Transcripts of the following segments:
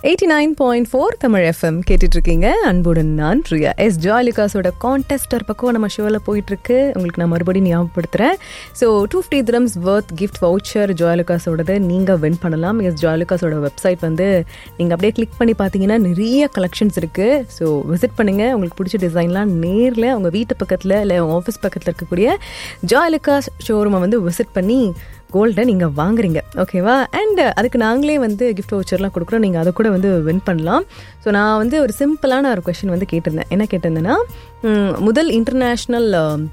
eighty nine point four Tamil FM கேட்டுட்டு இருக்கீங்க அன்புடன் நான் பிரியா எஸ் ஜாலிகாஸோட கான்டெஸ்டர் பக்கம் நம்ம ஷோவில் போயிட்டு இருக்கு உங்களுக்கு நான் மறுபடியும் ஞாபகப்படுத்துறேன் so two fifty dirhams worth gift voucher ஜாலிகாஸோடது நீங்கள் வின் பண்ணலாம் எஸ் ஜாலிகாஸோட வெப்சைட் வந்து நீங்கள் அப்படியே கிளிக் பண்ணி பார்த்தீங்கன்னா நிறைய கலெக்ஷன்ஸ் இருக்குது ஸோ விசிட் பண்ணுங்கள் உங்களுக்கு பிடிச்ச டிசைன்லாம் நேரில் உங்கள் வீட்டு பக்கத்தில் இல்லை உங்கள் ஆஃபீஸ் பக்கத்தில் இருக்கக்கூடிய ஜாலிகாஸ் ஷோரூமை வந்து விசிட் பண்ணி கோல்டை நீங்கள் வாங்குறீங்க ஓகேவா அண்ட் அதுக்கு நாங்களே வந்து கிஃப்ட் வவுச்சர்லாம் கொடுக்குறோம் நீங்கள் அதை கூட வந்து வின் பண்ணலாம் ஸோ நான் வந்து ஒரு சிம்பிளான ஒரு கொஷின் வந்து கேட்டிருந்தேன் என்ன கேட்டிருந்தேன்னா ம், முதல் இன்டர்நேஷ்னல்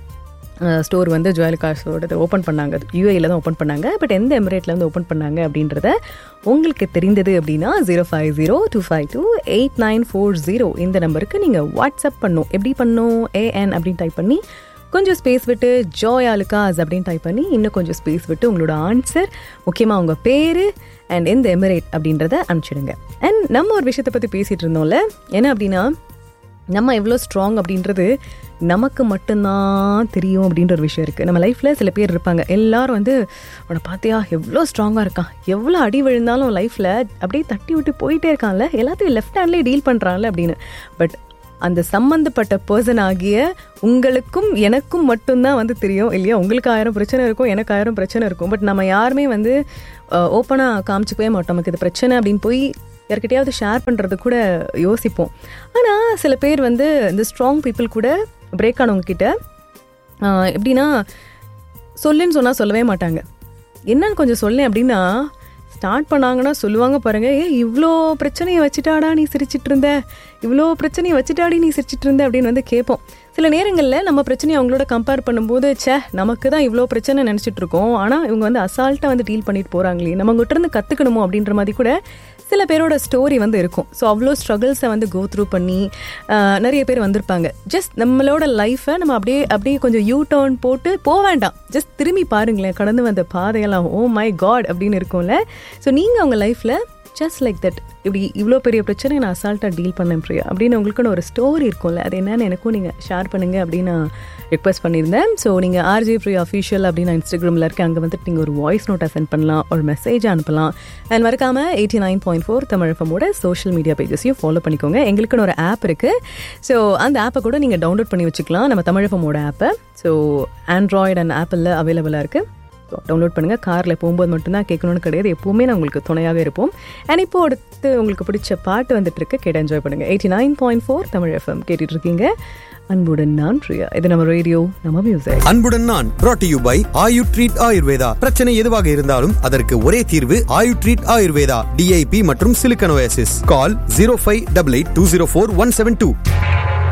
ஸ்டோர் வந்து ஜுவல்காஸோடது ஓப்பன் பண்ணாங்க யூஏயில் தான் ஓப்பன் பண்ணாங்க பட் எந்த எமிரேட்டில் வந்து ஓப்பன் பண்ணாங்க அப்படின்றத உங்களுக்கு தெரிந்தது அப்படின்னா zero five zero two five two eight nine four zero இந்த நம்பருக்கு நீங்கள் வாட்ஸ்அப் பண்ணும் எப்படி பண்ணும் ஏஎன் அப்படின்னு டைப் பண்ணி கொஞ்சம் ஸ்பேஸ் விட்டு ஜோய் ஆலுகாஸ் அப்படின்னு டைப் பண்ணி இன்னும் கொஞ்சம் ஸ்பேஸ் விட்டு உங்களோட ஆன்சர் முக்கியமாக உங்கள் பேர் அண்ட் எந்த எமிரேட் அப்படின்றத அனுப்பிச்சிடுங்க அண்ட் நம்ம ஒரு விஷயத்தை பற்றி பேசிகிட்டு இருந்தோம்ல என்ன அப்படின்னா நம்ம எவ்வளோ ஸ்ட்ராங் அப்படின்றது நமக்கு மட்டும்தான் தெரியும் அப்படின்ற ஒரு விஷயம் இருக்குது நம்ம லைஃப்பில் சில பேர் இருப்பாங்க எல்லாரும் வந்து அவனை பார்த்தியா எவ்வளோ ஸ்ட்ராங்காக இருக்கான் எவ்வளோ அடி விழுந்தாலும் லைஃப்பில் அப்படியே தட்டி விட்டு போயிட்டே இருக்கான்ல எல்லாத்தையும் லெஃப்ட் ஹேண்ட்லேயே டீல் பண்ணுறான்ல அப்படின்னு பட் அந்த சம்மந்தப்பட்ட பர்சன் ஆகிய உங்களுக்கும் எனக்கும் மட்டும்தான் வந்து தெரியும் இல்லையா உங்களுக்கு ஆயிரம் பிரச்சனை இருக்கும் எனக்கு ஆயிரம் பிரச்சனை இருக்கும் பட் நம்ம யாருமே வந்து ஓப்பனாக காமிச்சிக்கவே மாட்டோம் நமக்கு இது பிரச்சனை அப்படின்னு போய் யார்கிட்டயாவது ஷேர் பண்ணுறது கூட யோசிப்போம் ஆனால் சில பேர் வந்து இந்த ஸ்ட்ராங் பீப்புள் கூட பிரேக் ஆனவங்க கிட்ட ஆஹ், எப்படின்னா சொல்லுன்னு சொன்னால் சொல்லவே மாட்டாங்க என்னன்னு கொஞ்சம் சொல்லேன் அப்படின்னா ஸ்டார்ட் பண்ணாங்கன்னா சொல்லுவாங்க பாருங்க ஏ இவ்வளோ பிரச்சனையை வச்சுட்டாடா நீ சிரிச்சிட்டு இருந்த இவ்வளோ பிரச்சனையை வச்சுட்டாடி நீ சிரிச்சிட்டு இருந்த அப்படின்னு வந்து கேட்போம் சில நேரங்களில் நம்ம பிரச்சனையை அவங்களோட கம்பேர் பண்ணும்போது ச்சே நமக்கு தான் இவ்வளோ பிரச்சனை நினச்சிட்டு இருக்கோம் ஆனால் இவங்க வந்து அசால்ட்டாக வந்து டீல் பண்ணிட்டு போகிறாங்களே நம்ம கிட்ட இருந்து கற்றுக்கணுமோ அப்படின்ற மாதிரி கூட சில பேரோட ஸ்டோரி வந்து இருக்கும் ஸோ அவ்வளோ ஸ்ட்ரகிள்ஸை வந்து கோ த்ரூ பண்ணி ஆஹ், நிறைய பேர் வந்திருப்பாங்க ஜஸ்ட் நம்மளோட லைஃப்பை நம்ம அப்படியே அப்படியே கொஞ்சம் யூ டர்ன் போட்டு போக வேண்டாம் ஜஸ்ட் திரும்பி பாருங்களேன் கடந்து வந்த பாதையெல்லாம் ஓ மை காட் அப்படின்னு இருக்கும்ல ஸோ நீங்கள் உங்கள் லைஃப்பில் ஜஸ்ட் லைக் தட் இப்படி இவ்வளோ பெரிய பிரச்சனை நான் அசால்ட்டாக டீல் பண்ணேன் பிரியா அப்படின்னு உங்களுக்குன்னு ஒரு ஸ்டோரி இருக்கும்ல அது என்னன்னு எனக்கும் நீங்கள் ஷேர் பண்ணுங்க அப்படின்னு நான் ரிக்வெஸ்ட் பண்ணியிருந்தேன் ஸோ நீங்கள் ஆர்ஜே ஃப்ரீ அஃபீஷியல் அப்படின்னு நான் இன்ஸ்டாகிராமில் இருக்கேன் அங்கே வந்துட்டு நீங்கள் ஒரு வாய்ஸ் நோட்டை சென்ட் பண்ணலாம் ஒரு மெசேஜ் அனுப்பலாம் அண்ட் மறக்காம எயிட்டி நைன் பாயிண்ட் ஃபோர் தமிழகமோட சோஷியல் மீடியா பேஜஸையும் ஃபாலோ பண்ணிக்கோங்க எங்களுக்குன்னு ஒரு ஆப் இருக்குது ஸோ அந்த ஆப்பை கூட நீங்கள் டவுன்லோட் பண்ணி வச்சுக்கலாம் நம்ம தமிழகமோட ஆப்பை ஸோ ஆண்ட்ராய்டு அண்ட் ஆப்பிளில் அவைலபிளாக இருக்குது டவுன்லோட் பண்ணுங்கள் காரில் போகும்போது மட்டும்தான் கேட்கணும்னு கிடையாது எப்போவுமே நான் உங்களுக்கு துணையாக இருப்போம் அண்ட் இப்போ அடுத்து உங்களுக்கு பிடிச்ச பாட்டு வந்துட்டு இருக்கு கேட்டு என்ஜாய் பண்ணுங்க eighty nine point four Tamil FM கேட்டுட்டு இருக்கீங்க அன்புடன் நான் பிரியா இது நம்ம ரேடியோ நம்ம மியூசிக் அன்புடன் நான் brought to you by Ayu treat Ayurveda பிரச்சனை எதுவாக இருந்தாலும் அதற்கு ஒரே தீர்வு ஆயு ட்ரீட் ஆயுர்வேதா டிஐபி மற்றும் silicosis call zero five double eight two zero four one seven two